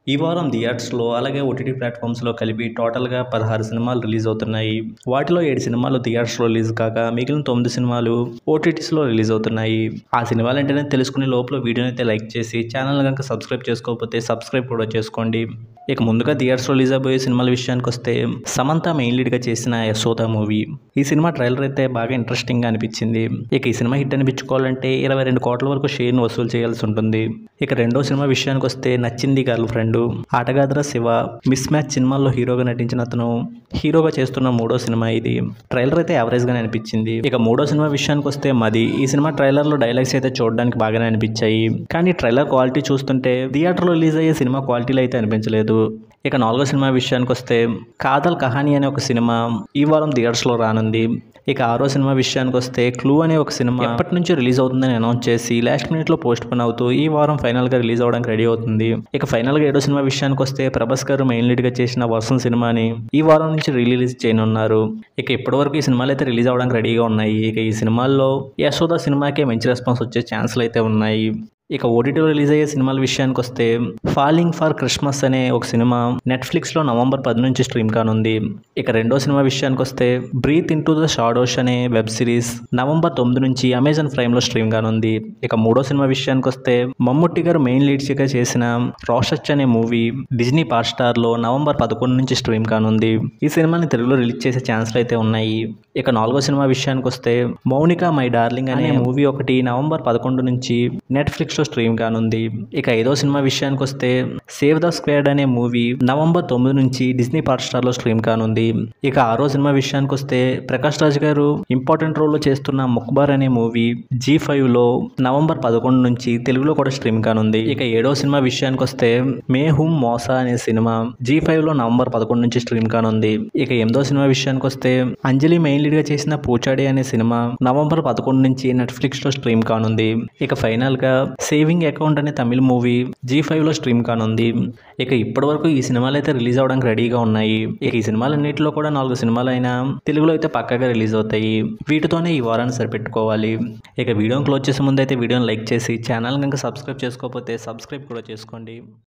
ఈ వారం థియేటర్స్లో అలాగే ఓటీటీ ప్లాట్ఫామ్స్లో కలిపి టోటల్గా పదహారు సినిమాలు రిలీజ్ అవుతున్నాయి వాటిలో ఏడు సినిమాలు థియేటర్స్లో రిలీజ్ కాగా మిగిలిన తొమ్మిది సినిమాలు ఓటీటీస్లో రిలీజ్ అవుతున్నాయి ఆ సినిమాలు ఏంటనే తెలుసుకునే లోపల వీడియోని అయితే లైక్ చేసి ఛానల్ కనుక సబ్స్క్రైబ్ చేసుకోకపోతే సబ్స్క్రైబ్ కూడా చేసుకోండి ఇక ముందుగా థియేటర్స్లో రిలీజ్ అయిపోయే సినిమాల విషయానికి వస్తే సమంత మెయిన్ లీడ్గా చేసిన యశోద మూవీ ఈ సినిమా ట్రైలర్ అయితే బాగా ఇంట్రెస్టింగ్గా అనిపించింది ఇక ఈ సినిమా హిట్ అనిపించుకోవాలంటే ఇరవై రెండు కోట్ల వరకు షేర్ను వసూలు చేయాల్సి ఉంటుంది ఇక రెండో సినిమా విషయానికి వస్తే నచ్చింది గర్ల్ ఫ్రెండ్ ఆటగాదర శివ మిస్ మ్యాచ్ సినిమాల్లో హీరోగా నటించిన అతను హీరోగా చేస్తున్న మూడో సినిమా ఇది ట్రైలర్ అయితే యావరేజ్గానే అనిపించింది ఇక మూడో సినిమా విషయానికి వస్తే మది ఈ సినిమా ట్రైలర్లో డైలాగ్స్ అయితే చూడడానికి బాగానే అనిపించాయి కానీ ట్రైలర్ క్వాలిటీ చూస్తుంటే థియేటర్లో రిలీజ్ అయ్యే సినిమా క్వాలిటీలో అయితే అనిపించలేదు ఇక నాలుగో సినిమా విషయానికి వస్తే కాదల్ కహానీ అనే ఒక సినిమా ఈ వారం థియేటర్స్లో రానుంది ఇక ఆరో సినిమా విషయానికి వస్తే క్లూ అనే ఒక సినిమా ఎప్పటి నుంచి రిలీజ్ అవుతుందని అనౌన్స్ చేసి లాస్ట్ మినిట్లో పోస్ట్ పోన్ అవుతూ ఈ వారం ఫైనల్గా రిలీజ్ అవ్వడానికి రెడీ అవుతుంది ఇక ఫైనల్గా ఏడో సినిమా విషయానికి వస్తే ప్రభాస్ గారు మెయిన్ లీడ్గా చేసిన వర్షం సినిమాని ఈ వారం నుంచి రిలీజ్ చేయనున్నారు ఇక ఇప్పటివరకు ఈ సినిమాలు అయితే రిలీజ్ అవ్వడానికి రెడీగా ఉన్నాయి ఇక ఈ సినిమాల్లో యశోద సినిమాకే మంచి రెస్పాన్స్ వచ్చే ఛాన్సులు అయితే ఉన్నాయి ఇక ఓటీటీలో రిలీజ్ అయ్యే సినిమాల విషయానికి వస్తే ఫాలింగ్ ఫర్ క్రిస్మస్ అనే ఒక సినిమా నెట్ఫ్లిక్స్లో నవంబర్ పది నుంచి స్ట్రీమ్ కానుంది ఇక రెండో సినిమా విషయానికి వస్తే breathe into the shadows అనే వెబ్ సిరీస్ నవంబర్ తొమ్మిది నుంచి అమెజాన్ ప్రైమ్లో స్ట్రీమ్ కానుంది ఇక మూడో సినిమా విషయానికి వస్తే మమ్ముట్టి గారు మెయిన్ లీడ్స్గా చేసిన రాషచ్ అనే మూవీ డిజ్నీ పార్ స్టార్లో నవంబర్ పదకొండు నుంచి స్ట్రీమ్ కానుంది ఈ సినిమాని తెలుగులో రిలీజ్ చేసే ఛాన్స్లు అయితే ఉన్నాయి ఇక నాలుగో సినిమా విషయానికి వస్తే మౌనిక మై డార్లింగ్ అనే మూవీ ఒకటి నవంబర్ పదకొండు నుంచి నెట్ఫ్లిక్స్లో స్ట్రీమ్ కానుంది ఇక ఐదో సినిమా విషయానికి వస్తే సేవ్ ద స్క్వేడ్ అనే మూవీ నవంబర్ తొమ్మిది నుంచి డిజ్నీ హాట్ స్టార్లో స్ట్రీమ్ కానుంది ఇక ఆరో సినిమా విషయానికి వస్తే ప్రకాష్ రాజ్ గారు ఇంపార్టెంట్ రోల్లో చేస్తున్న ముక్బార్ అనే మూవీ జీ ఫైవ్లో నవంబర్ పదకొండు నుంచి తెలుగులో కూడా స్ట్రీమ్ కానుంది ఇక ఏడో సినిమా విషయానికి వస్తే మే హుమ్ మోసా అనే సినిమా జీ ఫైవ్లో నవంబర్ పదకొండు నుంచి స్ట్రీమ్ కానుంది ఇక ఎనిమిదో సినిమా విషయానికి వస్తే అంజలి మెయిన్ లీడ్గా చేసిన పూచాడి అనే సినిమా నవంబర్ పదకొండు నుంచి నెట్ఫ్లిక్స్లో స్ట్రీమ్ కానుంది ఇక ఫైనల్గా సేవింగ్ అకౌంట్ అనే తమిళ మూవీ జీ ఫైవ్లో స్ట్రీమ్ కానుంది ఇక ఇప్పటివరకు ఈ సినిమాలు అయితే రిలీజ్ అవ్వడానికి రెడీగా ఉన్నాయి ఇక ఈ సినిమాలన్నింటిలో కూడా నాలుగు సినిమాలు అయినా తెలుగులో అయితే పక్కాగా రిలీజ్ అవుతాయి వీటితోనే ఈ వారాన్ని సరిపెట్టుకోవాలి ఇక వీడియోని క్లోజ్ చేసే ముందు అయితే వీడియోని లైక్ చేసి ఛానల్ కనుక సబ్స్క్రైబ్ చేసుకోకపోతే సబ్స్క్రైబ్ కూడా చేసుకోండి